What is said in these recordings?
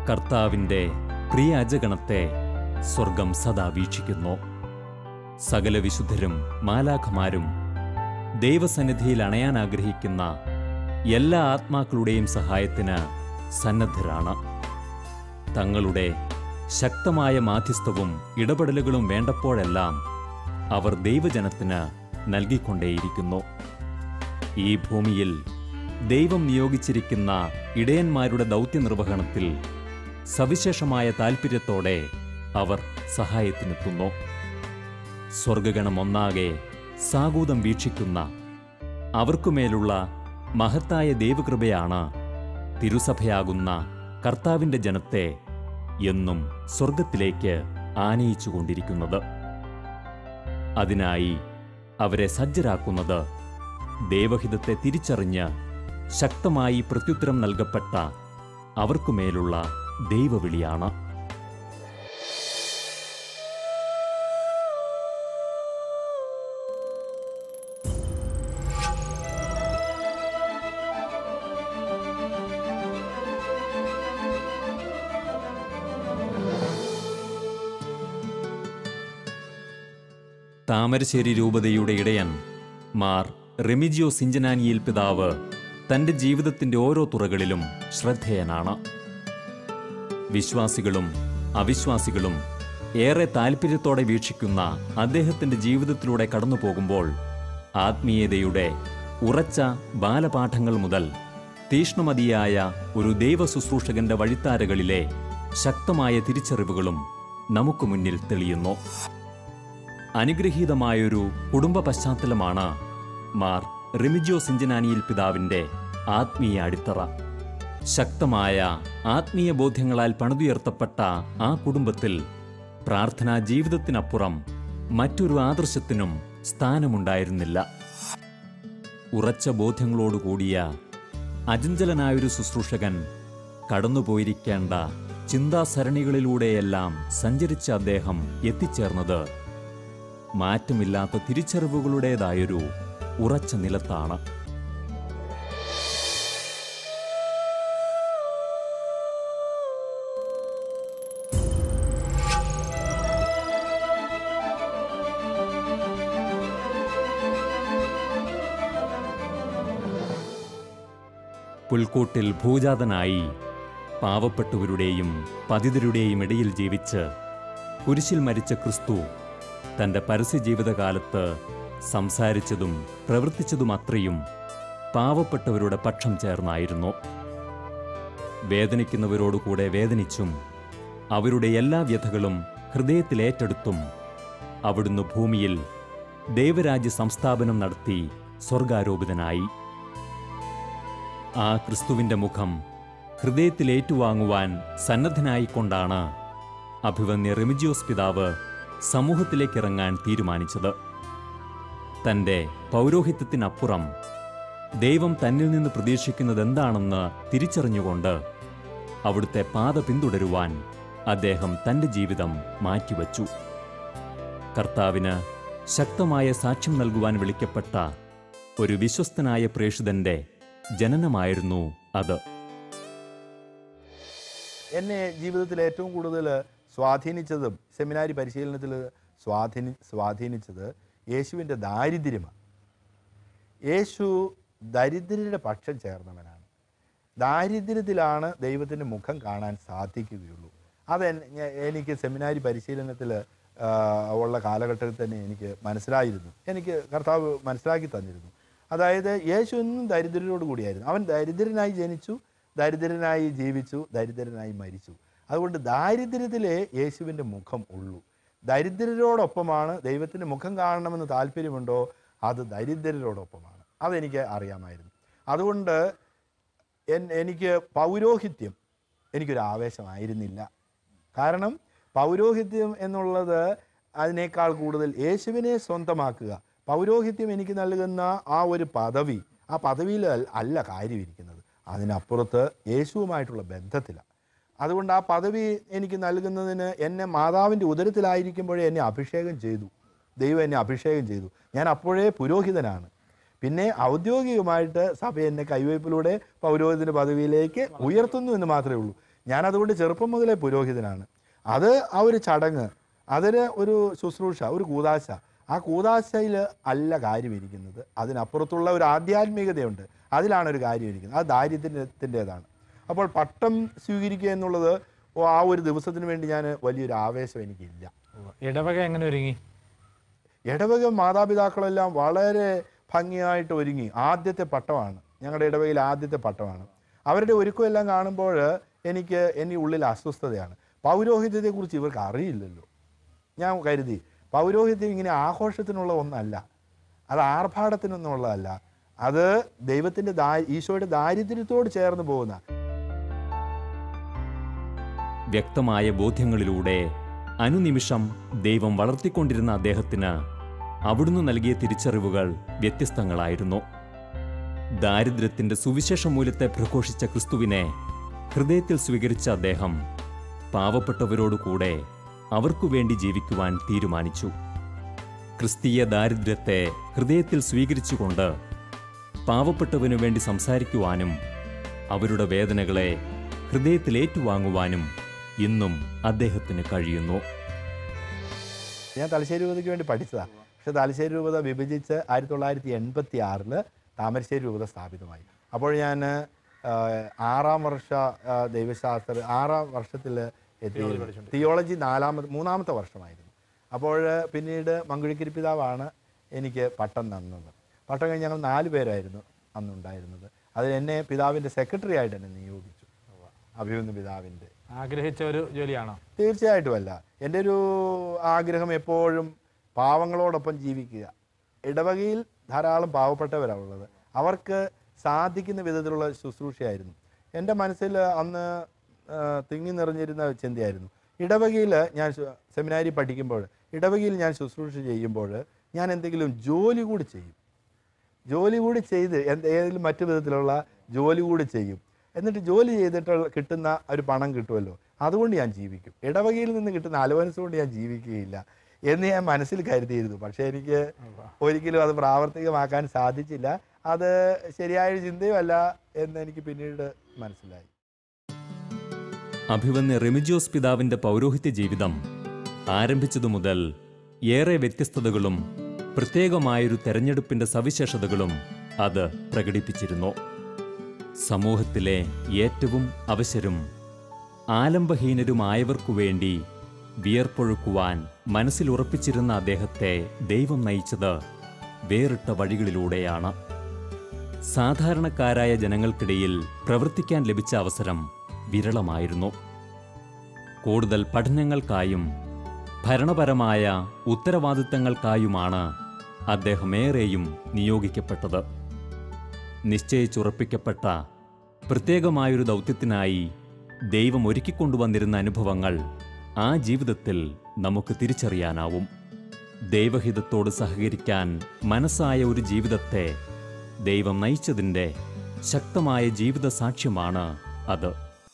കർത്താവിൻ്റെ പ്രിയ അജഗണത്തെ സ്വർഗം സദാ വീക്ഷിക്കുന്നു സകല വിശുദ്ധരും മാലാഖമാരും ദൈവസന്നിധിയിൽ അണയാൻ ആഗ്രഹിക്കുന്ന എല്ലാ ആത്മാക്കളുടെയും സഹായത്തിന് സന്നദ്ധരാണ് തങ്ങളുടെ ശക്തമായ മാധ്യസ്ഥവും ഇടപെടലുകളും വേണ്ടപ്പോഴെല്ലാം അവർ ദൈവജനത്തിന് നൽകിക്കൊണ്ടേയിരിക്കുന്നു ഈ ഭൂമിയിൽ ദൈവം നിയോഗിച്ചിരിക്കുന്ന ഇടയന്മാരുടെ ദൗത്യനിർവഹണത്തിൽ സവിശേഷമായ താൽപ്പര്യത്തോടെ അവർ സഹായത്തിനെത്തുന്നു സ്വർഗഗണം ഒന്നാകെ സാഗൂതം വീക്ഷിക്കുന്ന അവർക്കുമേലുള്ള മഹത്തായ ദൈവകൃപയാണ് തിരുസഭയാകുന്ന കർത്താവിൻ്റെ ജനത്തെ എന്നും സ്വർഗത്തിലേക്ക് ആനയിച്ചുകൊണ്ടിരിക്കുന്നത് അതിനായി അവരെ സജ്ജരാക്കുന്നത് ദേവഹിതത്തെ തിരിച്ചറിഞ്ഞ് ശക്തമായി പ്രത്യുത്തരം നൽകപ്പെട്ട അവർക്കുമേലുള്ള ദൈവവിളിയാണ് താമരശ്ശേരി രൂപതയുടെ ഇടയൻ മാർ റെമിജിയോ സിഞ്ചനാനിയിൽ പിതാവ് തന്റെ ജീവിതത്തിന്റെ ഓരോ തുറകളിലും ശ്രദ്ധേയനാണ് വിശ്വാസികളും അവിശ്വാസികളും ഏറെ താൽപ്പര്യത്തോടെ വീക്ഷിക്കുന്ന അദ്ദേഹത്തിന്റെ ജീവിതത്തിലൂടെ കടന്നു പോകുമ്പോൾ ആത്മീയതയുടെ ഉറച്ച ബാലപാഠങ്ങൾ മുതൽ തീഷ്ണമതിയായ ഒരു ദൈവ ശുശ്രൂഷകന്റെ വഴിത്താരകളിലെ ശക്തമായ തിരിച്ചറിവുകളും നമുക്ക് മുന്നിൽ തെളിയുന്നു അനുഗ്രഹീതമായൊരു കുടുംബ പശ്ചാത്തലമാണ് മാർ റിമിജോ സിഞ്ചനാനിയിൽ പിതാവിന്റെ ആത്മീയ അടിത്തറ ശക്തമായ ആത്മീയ ബോധ്യങ്ങളാൽ പണിതുയർത്തപ്പെട്ട ആ കുടുംബത്തിൽ പ്രാർത്ഥനാ ജീവിതത്തിനപ്പുറം മറ്റൊരു ആദർശത്തിനും സ്ഥാനമുണ്ടായിരുന്നില്ല ഉറച്ച ബോധ്യങ്ങളോടുകൂടിയ അചഞ്ചലനായൊരു ശുശ്രൂഷകൻ കടന്നുപോയിരിക്കേണ്ട ചിന്താസരണികളിലൂടെയെല്ലാം സഞ്ചരിച്ച അദ്ദേഹം എത്തിച്ചേർന്നത് മാറ്റമില്ലാത്ത തിരിച്ചറിവുകളുടേതായൊരു ഉറച്ച നിലത്താണ് പുൽക്കൂട്ടിൽ ഭൂജാതനായി പാവപ്പെട്ടവരുടെയും പതിതരുടെയും ഇടയിൽ ജീവിച്ച് കുരിശിൽ മരിച്ച ക്രിസ്തു തന്റെ പരസ്യ ജീവിതകാലത്ത് സംസാരിച്ചതും പ്രവർത്തിച്ചതും അത്രയും പാവപ്പെട്ടവരുടെ പക്ഷം ചേർന്നായിരുന്നു വേദനിക്കുന്നവരോടുകൂടെ വേദനിച്ചും അവരുടെ എല്ലാ വ്യഥകളും ഹൃദയത്തിലേറ്റെടുത്തും അവിടുന്ന് ഭൂമിയിൽ ദൈവരാജ്യ സംസ്ഥാപനം നടത്തി സ്വർഗാരോപിതനായി ആ ക്രിസ്തുവിന്റെ മുഖം ഹൃദയത്തിൽ ഏറ്റുവാങ്ങുവാൻ സന്നദ്ധനായിക്കൊണ്ടാണ് അഭിവന്യ റെമിജിയോസ് പിതാവ് സമൂഹത്തിലേക്കിറങ്ങാൻ തീരുമാനിച്ചത് തന്റെ പൗരോഹിത്യത്തിനപ്പുറം ദൈവം തന്നിൽ നിന്ന് പ്രതീക്ഷിക്കുന്നത് എന്താണെന്ന് തിരിച്ചറിഞ്ഞുകൊണ്ട് അവിടുത്തെ പാത പിന്തുടരുവാൻ അദ്ദേഹം തന്റെ ജീവിതം മാറ്റിവച്ചു കർത്താവിന് ശക്തമായ സാക്ഷ്യം നൽകുവാൻ വിളിക്കപ്പെട്ട ഒരു വിശ്വസ്തനായ പ്രേഷിതന്റെ ജനനമായിരുന്നു അത് എന്നെ ജീവിതത്തിൽ ഏറ്റവും കൂടുതൽ സ്വാധീനിച്ചതും സെമിനാരി പരിശീലനത്തിൽ സ്വാധീനി സ്വാധീനിച്ചത് യേശുവിൻ്റെ ദാരിദ്ര്യമാണ് യേശു ദരിദ്രരുടെ പക്ഷം ചേർന്നവനാണ് ദാരിദ്ര്യത്തിലാണ് ദൈവത്തിൻ്റെ മുഖം കാണാൻ സാധിക്കുകയുള്ളൂ അത് എൻ- ഞ- എനിക്ക് സെമിനാരി പരിശീലനത്തിൽ ഉള്ള കാലഘട്ടത്തിൽ തന്നെ എനിക്ക് മനസ്സിലായിരുന്നു എനിക്ക് കർത്താവ് മനസ്സിലാക്കി തന്നിരുന്നു അതായത് യേശു എന്നും ദരിദ്രരോട് കൂടിയായിരുന്നു അവൻ ദരിദ്രനായി ജനിച്ചു ദരിദ്രനായി ജീവിച്ചു ദരിദ്രനായി മരിച്ചു അതുകൊണ്ട് ദാരിദ്ര്യത്തിലേ യേശുവിൻ്റെ മുഖം ഉള്ളൂ ദരിദ്രരോടൊപ്പമാണ് ദൈവത്തിൻ്റെ മുഖം കാണണമെന്ന് താല്പര്യമുണ്ടോ അത് ദരിദ്രരോടൊപ്പമാണ് അതെനിക്ക് അറിയാമായിരുന്നു അതുകൊണ്ട് എൻ എനിക്ക് പൗരോഹിത്യം എനിക്കൊരു ആവേശമായിരുന്നില്ല കാരണം പൗരോഹിത്യം എന്നുള്ളത് അതിനേക്കാൾ കൂടുതൽ യേശുവിനെ സ്വന്തമാക്കുക പൗരോഹിത്യം എനിക്ക് നൽകുന്ന ആ ഒരു പദവി ആ പദവിയിൽ അൽ- അല്ല കാര്യം ഇരിക്കുന്നത് അതിനപ്പുറത്ത് യേശുവുമായിട്ടുള്ള ബന്ധത്തിലാണ് അതുകൊണ്ട് ആ പദവി എനിക്ക് നൽകുന്നതിന് എന്നെ മാതാവിൻ്റെ ഉദരത്തിലായിരിക്കുമ്പോഴേ എന്നെ അഭിഷേകം ചെയ്തു ദൈവം എന്നെ അഭിഷേകം ചെയ്തു ഞാൻ അപ്പോഴേ പുരോഹിതനാണ് പിന്നെ ഔദ്യോഗികമായിട്ട് സഭ എന്നെ കൈവയ്പിലൂടെ പൗരോഹിതൻ്റെ പദവിയിലേക്ക് ഉയർത്തുന്നു എന്ന് മാത്രമേ ഉള്ളൂ ഞാൻ അതുകൊണ്ട് ചെറുപ്പം മുതലേ പുരോഹിതനാണ് അത് ആ ഒരു ചടങ്ങ് അതിന് ഒരു ശുശ്രൂഷ ഒരു കൂതാശ ആ കൂതാശയിൽ അല്ല കാര്യം ഇരിക്കുന്നത് അതിനപ്പുറത്തുള്ള ഒരു ആധ്യാത്മികതയുണ്ട് അതിലാണ് ഒരു കാര്യം ഇരിക്കുന്നത് അത് ദാരിദ്ര്യത്തിൻ്റെതാണ് അപ്പോൾ പട്ടം സ്വീകരിക്കുക എന്നുള്ളത് ഓ, ആ ഒരു ദിവസത്തിന് വേണ്ടി ഞാൻ വലിയൊരു ആവേശം എനിക്കില്ല ഇടവക എങ്ങനെ ഒരുങ്ങി ഇടവക മാതാപിതാക്കളെല്ലാം വളരെ ഭംഗിയായിട്ട് ഒരുങ്ങി ആദ്യത്തെ പട്ടമാണ് ഞങ്ങളുടെ ഇടവകയിൽ ആദ്യത്തെ പട്ടമാണ് അവരുടെ ഒരുക്കമെല്ലാം കാണുമ്പോൾ എനിക്ക് എൻ്റെ ഉള്ളിൽ അസ്വസ്ഥതയാണ് പൗരോഹിത്യത്തെക്കുറിച്ച് ഇവർക്ക് അറിയില്ലല്ലോ ഞാൻ കരുതി പൗരോഹിത്യം ഇങ്ങനെ ആഘോഷത്തിനുള്ള ഒന്നല്ല അത് ആർഭാടത്തിനൊന്നുള്ളതല്ല അത് ദൈവത്തിൻ്റെ ദാ ഈശോയുടെ ദാരിദ്ര്യത്തോട് ചേർന്ന് പോകുന്ന വ്യക്തമായ ബോധ്യങ്ങളിലൂടെ അനുനിമിഷം ദൈവം വളർത്തിക്കൊണ്ടിരുന്ന അദ്ദേഹത്തിന് അവിടുന്ന് നൽകിയ തിരിച്ചറിവുകൾ വ്യത്യസ്തങ്ങളായിരുന്നു ദാരിദ്ര്യത്തിന്റെ സുവിശേഷ മൂല്യത്തെ പ്രഘോഷിച്ച ക്രിസ്തുവിനെ ഹൃദയത്തിൽ സ്വീകരിച്ച അദ്ദേഹം പാവപ്പെട്ടവരോടു കൂടെ അവർക്കു വേണ്ടി ജീവിക്കുവാൻ തീരുമാനിച്ചു ക്രിസ്തീയ ദാരിദ്ര്യത്തെ ഹൃദയത്തിൽ സ്വീകരിച്ചുകൊണ്ട് പാവപ്പെട്ടവനു വേണ്ടി സംസാരിക്കുവാനും അവരുടെ വേദനകളെ ഹൃദയത്തിൽ ഏറ്റുവാങ്ങുവാനും ഇന്നും അദ്ദേഹത്തിന് കഴിയുന്നു ഞാൻ തലശ്ശേരി രൂപതയ്ക്ക് വേണ്ടി പഠിച്ചതാണ് പക്ഷേ തലശ്ശേരി രൂപത വിഭജിച്ച് ആയിരത്തി തൊള്ളായിരത്തി എൺപത്തി ആറിൽ താമരശ്ശേരി രൂപത സ്ഥാപിതമായി അപ്പോൾ ഞാൻ ആ, ആറാം വർഷ ആ, ദൈവശാസ്ത്ര ആറാം വർഷത്തിൽ എത്തി തിയോളജി നാലാമത് മൂന്നാമത്തെ വർഷമായിരുന്നു അപ്പോൾ പിന്നീട് മങ്കുഴിക്കിരി പിതാവാണ് എനിക്ക് പട്ടം തന്നത് പട്ടം കഴിഞ്ഞ് ഞങ്ങൾ നാല് പേരായിരുന്നു അന്നുണ്ടായിരുന്നത് അതിൽ എന്നെ പിതാവിൻ്റെ സെക്രട്ടറി ആയിട്ട് എന്നെ നിയോഗിച്ചു അഭിമന്യ പിതാവിൻ്റെ ആഗ്രഹിച്ച ഒരു ജോലിയാണോ തീർച്ചയായിട്ടും അല്ല എൻ്റെ ഒരു ആഗ്രഹം എപ്പോഴും പാവങ്ങളോടൊപ്പം ജീവിക്കുക ഇടവകയിൽ ധാരാളം പാവപ്പെട്ടവരാണ് ഉള്ളത് അവർക്ക് സാധിക്കുന്ന വിധത്തിലുള്ള ശുശ്രൂഷയായിരുന്നു എൻ്റെ മനസ്സിൽ അന്ന് ആ, തിങ്ങി നിറഞ്ഞിരുന്ന ചിന്തയായിരുന്നു ഇടവകയിൽ ഞാൻ ശു- സെമിനാരി പഠിക്കുമ്പോൾ ഇടവകയിൽ ഞാൻ ശുശ്രൂഷ ചെയ്യുമ്പോൾ ഞാൻ എന്തെങ്കിലും ജോലി കൂടി ചെയ്യും ജോലി കൂടി ചെയ്ത് എന്ത് ഏതെങ്കിലും മറ്റു വിധത്തിലുള്ള ജോലി കൂടി ചെയ്യും എന്നിട്ട് ജോലി ചെയ്തിട്ട് കിട്ടുന്ന ഒരു പണം കിട്ടുമല്ലോ അതുകൊണ്ട് ഞാൻ ജീവിക്കും ഇടവകയിൽ നിന്ന് കിട്ടുന്ന അലവൻസ് കൊണ്ട് ഞാൻ ജീവിക്കുകയില്ല എന്ന് ഞാൻ മനസ്സിൽ കരുതിയിരുന്നു പക്ഷേ എനിക്ക് ഒരിക്കലും അത് പ്രാവർത്തികമാക്കാൻ സാധിച്ചില്ല അത് ശരിയായ ചിന്തയുമല്ല എന്ന് എനിക്ക് പിന്നീട് മനസ്സിലായി അഭിവന്യ റെമിജിയോസ് പിതാവിന്റെ പൗരോഹിത്യ ജീവിതം ആരംഭിച്ചതു മുതൽ ഏറെ വ്യത്യസ്തതകളും പ്രത്യേകമായൊരു തെരഞ്ഞെടുപ്പിന്റെ സവിശേഷതകളും അത് പ്രകടിപ്പിച്ചിരുന്നു സമൂഹത്തിലെ ഏറ്റവും അവശരും ആലംബഹീനരുമായവർക്കു വേണ്ടി വിയർപ്പൊഴുക്കുവാൻ മനസ്സിലുറപ്പിച്ചിരുന്ന അദ്ദേഹത്തെ ദൈവം നയിച്ചത് വേറിട്ട വഴികളിലൂടെയാണ് സാധാരണക്കാരായ ജനങ്ങൾക്കിടയിൽ പ്രവർത്തിക്കാൻ ലഭിച്ച അവസരം വിരളമായിരുന്നു കൂടുതൽ പഠനങ്ങൾക്കായും ഭരണപരമായ ഉത്തരവാദിത്തങ്ങൾക്കായുമാണ് അദ്ദേഹം ഏറെയും നിയോഗിക്കപ്പെട്ടത് നിശ്ചയിച്ചുറപ്പിക്കപ്പെട്ട പ്രത്യേകമായൊരു ദൗത്യത്തിനായി ദൈവം ഒരുക്കിക്കൊണ്ടുവന്നിരുന്ന അനുഭവങ്ങൾ ആ ജീവിതത്തിൽ നമുക്ക് തിരിച്ചറിയാനാവും ദൈവഹിതത്തോട് സഹകരിക്കാൻ മനസ്സായ ഒരു ജീവിതത്തെ ദൈവം നയിച്ചതിൻ്റെ ശക്തമായ ജീവിത സാക്ഷ്യമാണ് അത്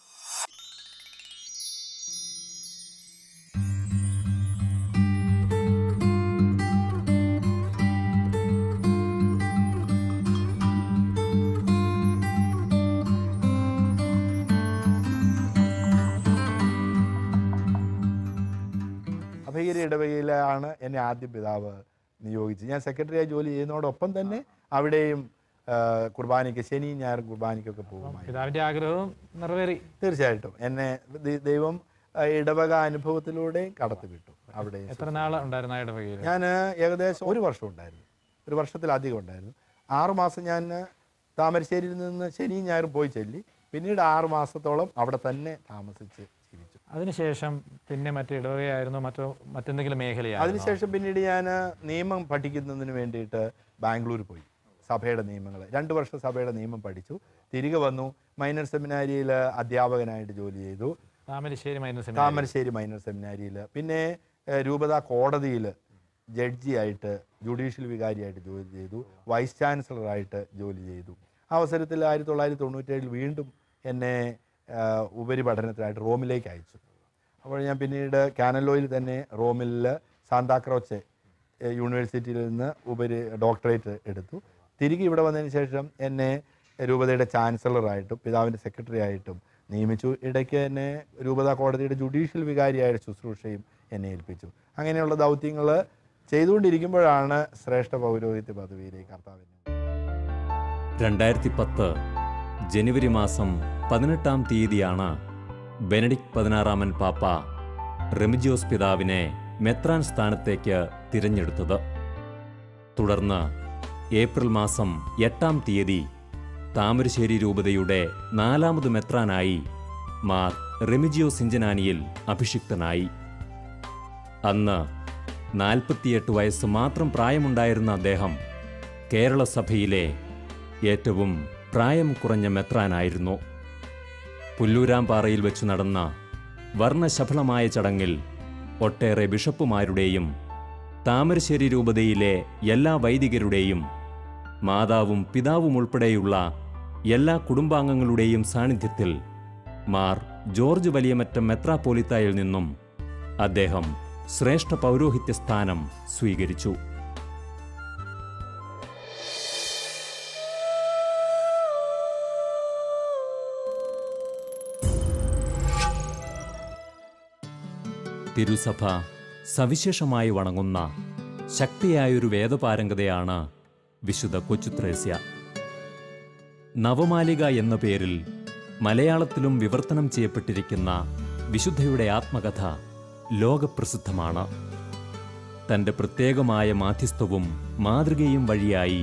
അഭയഗിരി ഇടവകയിലാണ് എന്നെ ആദ്യ പിതാവ് നിയോഗിച്ചത് ഞാൻ സെക്രട്ടറിയായി ജോലി ചെയ്യുന്നതോടൊപ്പം തന്നെ അവിടെയും ആ, കുർബാനയ്ക്ക് ശനി ഞായർ കുർബാനയ്ക്കൊക്കെ പോകുമായി പിതാവിന്റെ ആഗ്രഹവും നിറവേറി തീർച്ചയായിട്ടും എന്നെ ദൈ- ദൈവം ആ, ഇടവക അനുഭവത്തിലൂടെ കടത്തിവിട്ടു അവിടെ എത്ര നാൾ ഉണ്ടായിരുന്നു ആ ഇടവകയിൽ ഞാൻ ഏകദേശം ഒരു വർഷം ഉണ്ടായിരുന്നു ഒരു വർഷത്തിലധികം ഉണ്ടായിരുന്നു ആറു മാസം ഞാൻ താമരശ്ശേരിയിൽ നിന്ന് ശനിയും ഞായറും പോയി ചെല്ലി പിന്നീട് ആറു മാസത്തോളം അവിടെ തന്നെ താമസിച്ച് ജീവിച്ചു അതിനുശേഷം പിന്നെ മറ്റേ ഇടവകയായിരുന്നോ മറ്റോ മറ്റെന്തെങ്കിലും മേഖലയായിരുന്നു അതിനുശേഷം പിന്നീട് ഞാൻ നിയമം പഠിക്കുന്നതിന് വേണ്ടിയിട്ട് ബാംഗ്ലൂർ പോയി സഭയുടെ നിയമങ്ങൾ രണ്ട് വർഷം സഭയുടെ നിയമം പഠിച്ചു തിരികെ വന്നു മൈനർ സെമിനാരിയിൽ അധ്യാപകനായിട്ട് ജോലി ചെയ്തു താമരശ്ശേരി മൈനസ് താമരശ്ശേരി മൈനർ സെമിനാരിയിൽ പിന്നെ ഏഹ്, രൂപത കോടതിയിൽ ജഡ്ജിയായിട്ട് ജുഡീഷ്യൽ വികാരിയായിട്ട് ജോലി ചെയ്തു വൈസ് ചാൻസലറായിട്ട് ജോലി ചെയ്തു ആ അവസരത്തിൽ ആയിരത്തി തൊള്ളായിരത്തി തൊണ്ണൂറ്റേഴിൽ വീണ്ടും എന്നെ ഏഹ്, ഉപരിപഠനത്തിനായിട്ട് റോമിലേക്ക് അയച്ചു അപ്പോൾ ഞാൻ പിന്നീട് കാനലോയിൽ തന്നെ റോമിൽ സാന്താക്രോച്ച് ഏഹ്, യൂണിവേഴ്സിറ്റിയിൽ നിന്ന് ഉപരി ഡോക്ടറേറ്റ് എടുത്തു തിരികെ ഇവിടെ വന്നതിന് ശേഷം എന്നെ രൂപതയുടെ ചാൻസലറായിട്ടും പിതാവിൻ്റെ സെക്രട്ടറി ആയിട്ടും നിയമിച്ചു ഇടയ്ക്ക് എന്നെ രൂപതാ കോടതിയുടെ ജുഡീഷ്യൽ വികാരിയായ ശുശ്രൂഷയും എന്നെ ഏൽപ്പിച്ചു അങ്ങനെയുള്ള ദൗത്യങ്ങൾ ചെയ്തുകൊണ്ടിരിക്കുമ്പോഴാണ് ശ്രേഷ്ഠ പൗരോഹിത്യ പദവിയിലേക്ക് കർത്താവിനെ രണ്ടായിരത്തി പത്ത് ജനുവരി മാസം പതിനെട്ടാം തീയതിയാണ് ബെനഡിക്ട് പതിനാറാമൻ പാപ്പ റെമിജിയോസ് പിതാവിനെ മെത്രാൻ സ്ഥാനത്തേക്ക് തിരഞ്ഞെടുത്തത് തുടർന്ന് ഏപ്രിൽ മാസം എട്ടാം തീയതി താമരശ്ശേരി രൂപതയുടെ നാലാമത് മെത്രാനായി മാർ റെമിജിയോ സിഞ്ചനാനിയിൽ അഭിഷിക്തനായി അന്ന് നാൽപ്പത്തിയെട്ട് വയസ്സ് മാത്രം പ്രായമുണ്ടായിരുന്ന അദ്ദേഹം കേരള സഭയിലെ ഏറ്റവും പ്രായം കുറഞ്ഞ മെത്രാനായിരുന്നു പുല്ലൂരാംപാറയിൽ വെച്ച് നടന്ന വർണ്ണശഫലമായ ചടങ്ങിൽ ഒട്ടേറെ ബിഷപ്പുമാരുടെയും താമരശ്ശേരി രൂപതയിലെ എല്ലാ വൈദികരുടെയും മാതാവും പിതാവും ഉൾപ്പെടെയുള്ള എല്ലാ കുടുംബാംഗങ്ങളുടെയും സാന്നിധ്യത്തിൽ മാർ ജോർജ് വലിയമറ്റം മെത്രാപ്പോലിത്തായിൽ നിന്നും അദ്ദേഹം ശ്രേഷ്ഠ പൗരോഹിത്യ സ്ഥാനം സ്വീകരിച്ചു തിരുസഭ സവിശേഷമായി വണങ്ങുന്ന ശക്തിയായൊരു വേദപാരംഗതയാണ് വിശുദ്ധ കൊച്ചുത്രേസ്യ നവമാലിക എന്ന പേരിൽ മലയാളത്തിലും വിവർത്തനം ചെയ്യപ്പെട്ടിരിക്കുന്ന വിശുദ്ധയുടെ ആത്മകഥ ലോകപ്രസിദ്ധമാണ് തൻ്റെ പ്രത്യേകമായ മാധ്യസ്ഥവും മാതൃകയും വഴിയായി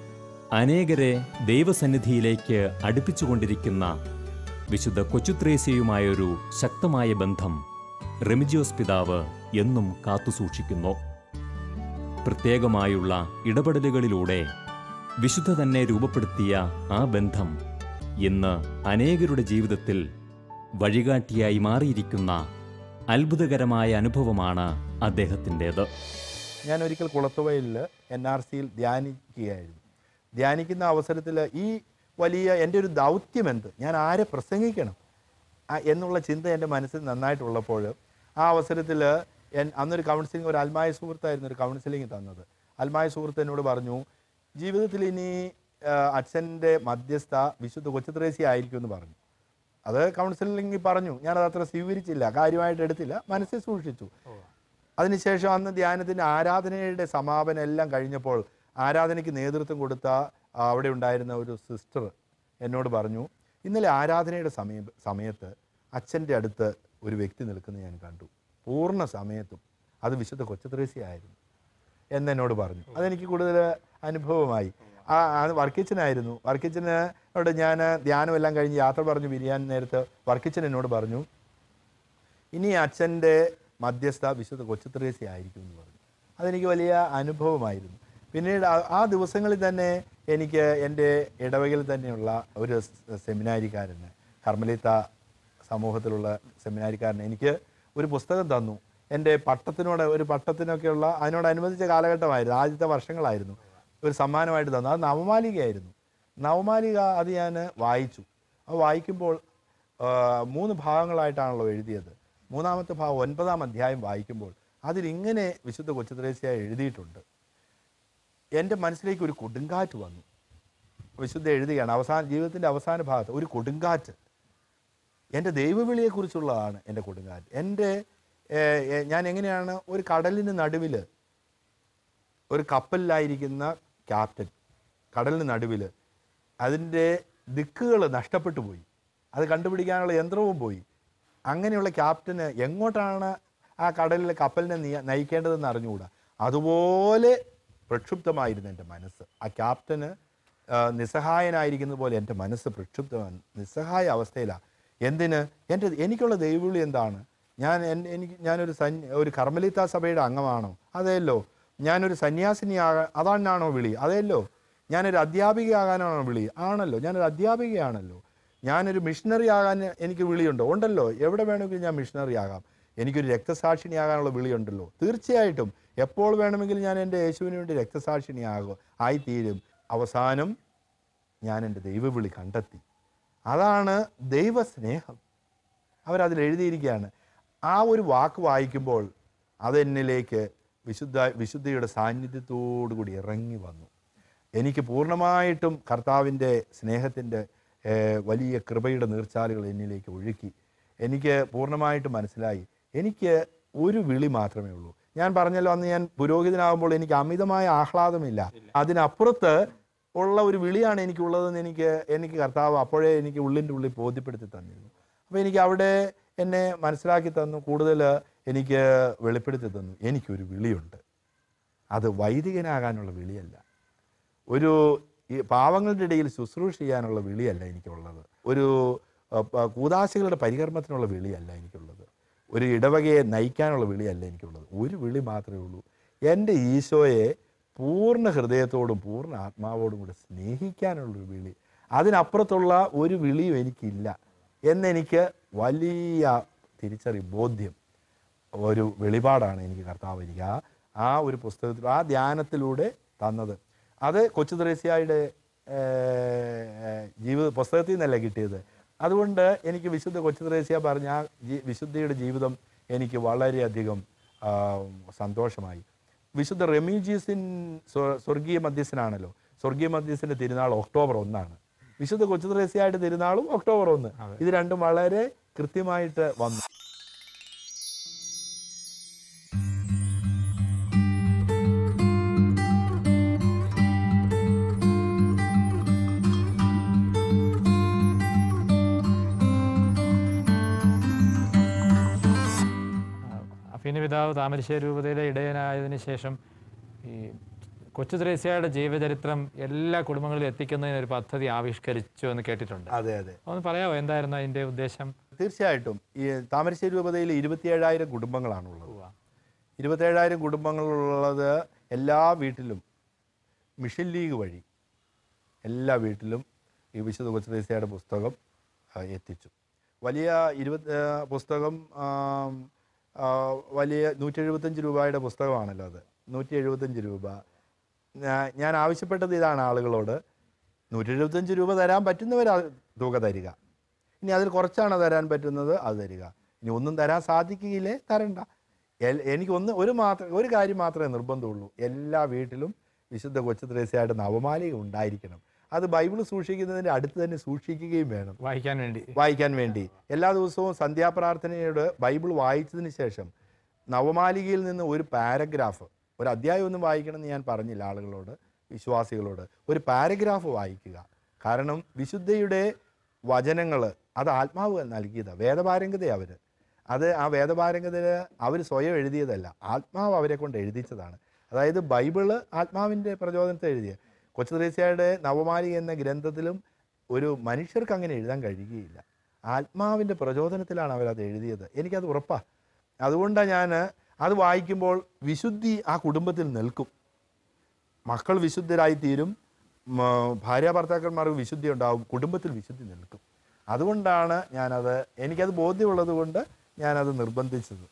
അനേകരെ ദൈവസന്നിധിയിലേക്ക് അടുപ്പിച്ചുകൊണ്ടിരിക്കുന്ന വിശുദ്ധ കൊച്ചുത്രേസ്യയുമായൊരു ശക്തമായ ബന്ധം റെമിജിയോസ് പിതാവ് എന്നും കാത്തുസൂക്ഷിക്കുന്നു പ്രത്യേകമായുള്ള ഇടപെടലുകളിലൂടെ വിശുദ്ധ തന്നെ രൂപപ്പെടുത്തിയ ആ ബന്ധം ഇന്ന് അനേകരുടെ ജീവിതത്തിൽ വഴികാട്ടിയായി മാറിയിരിക്കുന്ന അത്ഭുതകരമായ അനുഭവമാണ് അദ്ദേഹത്തിൻ്റേത് ഞാൻ ഒരിക്കൽ കുളത്തുവയലിൽ എൻ ആർ സിയിൽ ധ്യാനിക്കുകയായിരുന്നു ധ്യാനിക്കുന്ന അവസരത്തിൽ ഈ വലിയ എൻ്റെ ഒരു ദൗത്യം എന്ത് ഞാൻ ആരെ പ്രസംഗിക്കണം ആ എന്നുള്ള ചിന്ത എൻ്റെ മനസ്സിൽ നന്നായിട്ടുള്ളപ്പോൾ ആ അവസരത്തിൽ എൻ അന്നൊരു കൗൺസിലിംഗ് ഒരു അൽമായ സുഹൃത്തായിരുന്നു ഒരു കൗൺസിലിംഗ് തന്നത് അൽമായ സുഹൃത്ത് എന്നോട് പറഞ്ഞു ജീവിതത്തിൽ ഇനി അച്ഛൻ്റെ മധ്യസ്ഥ വിശുദ്ധ കൊച്ചുത്രേസി ആയിരിക്കും എന്ന് പറഞ്ഞു അത് കൗൺസിലിംഗ് പറഞ്ഞു ഞാനത് അത്ര സ്വീകരിച്ചില്ല കാര്യമായിട്ട് എടുത്തില്ല മനസ്സിൽ സൂക്ഷിച്ചു അതിനുശേഷം അന്ന് ധ്യാനത്തിൻ്റെ ആരാധനയുടെ സമാപനം എല്ലാം കഴിഞ്ഞപ്പോൾ ആരാധനയ്ക്ക് നേതൃത്വം കൊടുത്ത ആ, അവിടെ ഉണ്ടായിരുന്ന ഒരു സിസ്റ്റർ എന്നോട് പറഞ്ഞു ഇന്നലെ ആരാധനയുടെ സമയ സമയത്ത് അച്ഛൻ്റെ അടുത്ത് ഒരു വ്യക്തി നിൽക്കുന്നത് ഞാൻ കണ്ടു പൂർണ്ണ സമയത്തും അത് വിശുദ്ധ കൊച്ചത്രേസ്യായിരുന്നു എന്നെന്നോട് പറഞ്ഞു അതെനിക്ക് കൂടുതൽ അനുഭവമായി ആ അത് വർക്കിച്ചനായിരുന്നു വർക്കിച്ചനോട് ഞാൻ ധ്യാനമെല്ലാം കഴിഞ്ഞ് യാത്ര പറഞ്ഞു പിരിയാൻ നേരത്ത് വർക്കിച്ചൻ എന്നോട് പറഞ്ഞു ഇനി അച്ഛൻ്റെ മധ്യസ്ഥ വിശുദ്ധ കൊച്ചുത്രേസി ആയിരിക്കും എന്ന് പറഞ്ഞു അതെനിക്ക് വലിയ അനുഭവമായിരുന്നു പിന്നീട് ആ- ആ ദിവസങ്ങളിൽ തന്നെ എനിക്ക് എൻ്റെ ഇടവകയിൽ തന്നെയുള്ള ഒരു സ് സെമിനാരിക്കാരന് കർമ്മലിത്ത സമൂഹത്തിലുള്ള സെമിനാരിക്കാരൻ എനിക്ക് ഒരു പുസ്തകം തന്നു എൻ്റെ പട്ടത്തിനോട് ഒരു പട്ടത്തിനൊക്കെയുള്ള അതിനോടനുബന്ധിച്ച കാലഘട്ടമായിരുന്നു ആദ്യത്തെ വർഷങ്ങളായിരുന്നു ഒരു സമ്മാനമായിട്ട് തന്നു അത് നവമാലികയായിരുന്നു നവമാലിക അത് ഞാൻ വായിച്ചു അത് വായിക്കുമ്പോൾ ആ, മൂന്ന് ഭാഗങ്ങളായിട്ടാണല്ലോ എഴുതിയത് മൂന്നാമത്തെ ഭാഗം ഒൻപതാം അധ്യായം വായിക്കുമ്പോൾ അതിലിങ്ങനെ വിശുദ്ധ കൊച്ചുത്രേസ്യ എഴുതിയിട്ടുണ്ട് എൻ്റെ മനസ്സിലേക്ക് ഒരു കൊടുങ്കാറ്റ് വന്നു വിശുദ്ധ എഴുതുകയാണ് അവസാന ജീവിതത്തിൻ്റെ അവസാന ഭാഗത്ത് ഒരു കൊടുങ്കാറ്റ് എൻ്റെ ദൈവവിളിയെക്കുറിച്ചുള്ളതാണ് എൻ്റെ കൊടുങ്കാറ്റ് എൻ്റെ ഏഹ്, ഏഹ്, ഞാൻ എങ്ങനെയാണ് ഒരു കടലിന് നടുവിൽ ഒരു കപ്പലിലായിരിക്കുന്ന ക്യാപ്റ്റൻ കടലിന് നടുവിൽ അതിൻ്റെ ദിക്കുകൾ നഷ്ടപ്പെട്ടു പോയി അത് കണ്ടുപിടിക്കാനുള്ള യന്ത്രവും പോയി അങ്ങനെയുള്ള ക്യാപ്റ്റന് എങ്ങോട്ടാണ് ആ കടലിലെ കപ്പലിനെ നിയ നയിക്കേണ്ടതെന്ന് അറിഞ്ഞുകൂടാ അതുപോലെ പ്രക്ഷുബ്ധമായിരുന്നു എൻ്റെ മനസ്സ് ആ ക്യാപ്റ്റന് ആ, നിസ്സഹായനായിരിക്കുന്നത് പോലെ എൻ്റെ മനസ്സ് പ്രക്ഷുബ്ധമാണ് നിസ്സഹായ അവസ്ഥയിലാണ് എന്തിന് എൻ്റെ എനിക്കുള്ള ദൈവവിളി എന്താണ് ഞാൻ എൻ- എനിക്ക് ഞാനൊരു സന്യ ഒരു കർമ്മലിത്ത സഭയുടെ അംഗമാണോ അതെയല്ലോ ഞാനൊരു സന്യാസിനിയാകാൻ അതാണാണോ വിളി അതെയല്ലോ ഞാനൊരു അധ്യാപികയാകാനാണോ വിളി ആണല്ലോ ഞാനൊരു അധ്യാപികയാണല്ലോ ഞാനൊരു മിഷണറി ആകാൻ എനിക്ക് വിളിയുണ്ടോ ഉണ്ടല്ലോ എവിടെ വേണമെങ്കിലും ഞാൻ മിഷണറി ആകാം എനിക്കൊരു രക്തസാക്ഷിണിയാകാനുള്ള വിളിയുണ്ടല്ലോ തീർച്ചയായിട്ടും എപ്പോൾ വേണമെങ്കിലും ഞാൻ എൻ്റെ യേശുവിന് വേണ്ടി രക്തസാക്ഷിണിയാകും ആയിത്തീരും അവസാനം ഞാൻ എൻ്റെ ദൈവവിളി കണ്ടെത്തി അതാണ് ദൈവസ്നേഹം അവരതിൽ എഴുതിയിരിക്കുകയാണ് ആ ഒരു വാക്ക് വായിക്കുമ്പോൾ അതെന്നിലേക്ക് വിശുദ്ധ വിശുദ്ധിയുടെ സാന്നിധ്യത്തോടു കൂടി ഇറങ്ങി വന്നു എനിക്ക് പൂർണ്ണമായിട്ടും കർത്താവിൻ്റെ സ്നേഹത്തിൻ്റെ ഏഹ്, വലിയ കൃപയുടെ നീർച്ചാലുകൾ എന്നിലേക്ക് ഒഴുക്കി എനിക്ക് പൂർണ്ണമായിട്ട് മനസ്സിലായി എനിക്ക് ഒരു വിളി മാത്രമേ ഉള്ളൂ ഞാൻ പറഞ്ഞല്ലോ അന്ന് ഞാൻ പുരോഹിതനാകുമ്പോൾ എനിക്ക് അമിതമായ ആഹ്ലാദമില്ല അതിനപ്പുറത്ത് ഉള്ള ഒരു വിളിയാണ് എനിക്കുള്ളതെന്ന് എനിക്ക് എനിക്ക് കർത്താവ് അപ്പോഴേ എനിക്ക് ഉള്ളിൻ്റെ ഉള്ളിൽ ബോധ്യപ്പെടുത്തി തന്നിരുന്നു അപ്പോൾ എനിക്ക് അവിടെ എന്നെ മനസ്സിലാക്കി തന്നു കൂടുതൽ എനിക്ക് വെളിപ്പെടുത്തി തന്നു എനിക്കൊരു വിളിയുണ്ട് അത് വൈദികനാകാനുള്ള വിളിയല്ല ഒരു ഈ പാവങ്ങളുടെ ഇടയിൽ ശുശ്രൂഷ ചെയ്യാനുള്ള വിളിയല്ല എനിക്കുള്ളത് ഒരു അഹ്, പ- കൂതാശികളുടെ പരികർമ്മത്തിനുള്ള വിളിയല്ല എനിക്കുള്ളത് ഒരു ഇടവകയെ നയിക്കാനുള്ള വിളിയല്ല എനിക്കുള്ളത് ഒരു വിളി മാത്രമേ ഉള്ളൂ എൻ്റെ ഈശോയെ പൂർണ്ണ ഹൃദയത്തോടും പൂർണ്ണ ആത്മാവോടും കൂടെ സ്നേഹിക്കാനുള്ളൊരു വിളി അതിനപ്പുറത്തുള്ള ഒരു വിളിയും എനിക്കില്ല എന്നെനിക്ക് വലിയ തിരിച്ചറി ബോധ്യം ഒരു വെളിപാടാണ് എനിക്ക് കർത്താവ് എനിക്ക് ആ ആ ഒരു പുസ്തകത്തിൽ ആ ധ്യാനത്തിലൂടെ തന്നത് അത് കൊച്ചു ത്രേസ്യായുടെ ജീവിത പുസ്തകത്തിൽ നിന്നല്ല കിട്ടിയത് അതുകൊണ്ട് എനിക്ക് വിശുദ്ധ കൊച്ചു ത്രേസ്യ പറഞ്ഞ ആ ജീ- വിശുദ്ധിയുടെ ജീവിതം എനിക്ക് വളരെയധികം ആ, സന്തോഷമായി വിശുദ്ധ റെമ്യൂജീസിൻ സ്വ- സ്വർഗീയ മധ്യസ്ഥനാണല്ലോ സ്വർഗീയ മധ്യസ്ഥൻ്റെ തിരുനാൾ ഒക്ടോബർ ഒന്നാണ് വിശുദ്ധ കൊച്ചു ത്രേസ്യയുടെ തിരുനാളും ഒക്ടോബർ ഒന്ന് ഇത് രണ്ടും വളരെ കൃത്യമായിട്ട് വന്നു അഫീന പിതാവ് താമരശ്ശേരി രൂപതയിലെ ഇടയനായതിനു ശേഷം ഈ കൊച്ചു ത്രേസ്യയുടെ ജീവചരിത്രം എല്ലാ കുടുംബങ്ങളിലും എത്തിക്കുന്നതിന് ഒരു പദ്ധതി ആവിഷ്കരിച്ചു എന്ന് കേട്ടിട്ടുണ്ട് അതെ അതെ ഒന്ന് പറയാമോ എന്തായിരുന്നു അതിന്റെ ഉദ്ദേശം തീർച്ചയായിട്ടും ഈ താമരശ്ശേരി രൂപതയിൽ ഇരുപത്തിയേഴായിരം കുടുംബങ്ങളാണുള്ളത് ഇരുപത്തേഴായിരം കുടുംബങ്ങളുള്ളത് എല്ലാ വീട്ടിലും മിഷൻ ലീഗ് വഴി എല്ലാ വീട്ടിലും ഈ വിശുദ്ധ കൊച്ചുദേശയുടെ പുസ്തകം ആ, എത്തിച്ചു വലിയ ഇരുപത് ആ, പുസ്തകം ആം, ആ, വലിയ നൂറ്റി എഴുപത്തഞ്ച് രൂപയുടെ പുസ്തകമാണല്ലോ അത് നൂറ്റി എഴുപത്തഞ്ച് രൂപ ഞാ- ഞാൻ ആവശ്യപ്പെട്ടത് ഇതാണ് ആളുകളോട് നൂറ്റി എഴുപത്തഞ്ച് രൂപ തരാൻ പറ്റുന്നവർ ആ തുക തരിക ഇനി അതിൽ കുറച്ചാണ് തരാൻ പറ്റുന്നത് അത് തരിക ഇനി ഒന്നും തരാൻ സാധിക്കുകയില്ലേ തരണ്ട എൽ- എനിക്ക് ഒന്ന് ഒരു മാത്രം ഒരു കാര്യം മാത്രമേ നിർബന്ധമുള്ളൂ എല്ലാ വീട്ടിലും വിശുദ്ധ കൊച്ചു ത്രേസ്യയുടെ നവമാലിക ഉണ്ടായിരിക്കണം അത് ബൈബിൾ സൂക്ഷിക്കുന്നതിൻ്റെ അടുത്ത് തന്നെ സൂക്ഷിക്കുകയും വേണം വായിക്കാൻ വേണ്ടി വായിക്കാൻ വേണ്ടി എല്ലാ ദിവസവും സന്ധ്യാപ്രാർത്ഥനയോട് ബൈബിൾ വായിച്ചതിന് ശേഷം നവമാലികയിൽ നിന്ന് ഒരു പാരഗ്രാഫ് ഒരു അധ്യായം ഒന്നും വായിക്കണം എന്ന് ഞാൻ പറഞ്ഞില്ല ആളുകളോട് വിശ്വാസികളോട് ഒരു പാരഗ്രാഫ് വായിക്കുക കാരണം വിശുദ്ധയുടെ വചനങ്ങൾ അത് ആത്മാവ് നൽകിയതാണ് വേദപാരംഗതയാണ് അവർ അത് ആ വേദപാരംഗത അവർ സ്വയം എഴുതിയതല്ല ആത്മാവ് അവരെ കൊണ്ട് എഴുതിച്ചതാണ് അതായത് ബൈബിള് ആത്മാവിൻ്റെ പ്രചോദനത്തെ എഴുതിയ കൊച്ചുത്രേസ്യയുടെ നവമാലിക എന്ന ഗ്രന്ഥത്തിലും ഒരു മനുഷ്യർക്ക് അങ്ങനെ എഴുതാൻ കഴിയുകയില്ല ആത്മാവിൻ്റെ പ്രചോദനത്തിലാണ് അവരത് എഴുതിയത് എനിക്കത് ഉറപ്പാണ് അതുകൊണ്ടാണ് ഞാൻ അത് വായിക്കുമ്പോൾ വിശുദ്ധി ആ കുടുംബത്തിൽ നിൽക്കും മക്കൾ വിശുദ്ധരായി തീരും മ, ഭാര്യ ഭർത്താക്കന്മാർക്ക് വിശുദ്ധി ഉണ്ടാവും കുടുംബത്തിൽ വിശുദ്ധി നിൽക്കും അതുകൊണ്ടാണ് ഞാനത് എനിക്കത് ബോധ്യമുള്ളത് കൊണ്ട് ഞാനത് നിർബന്ധിച്ചത്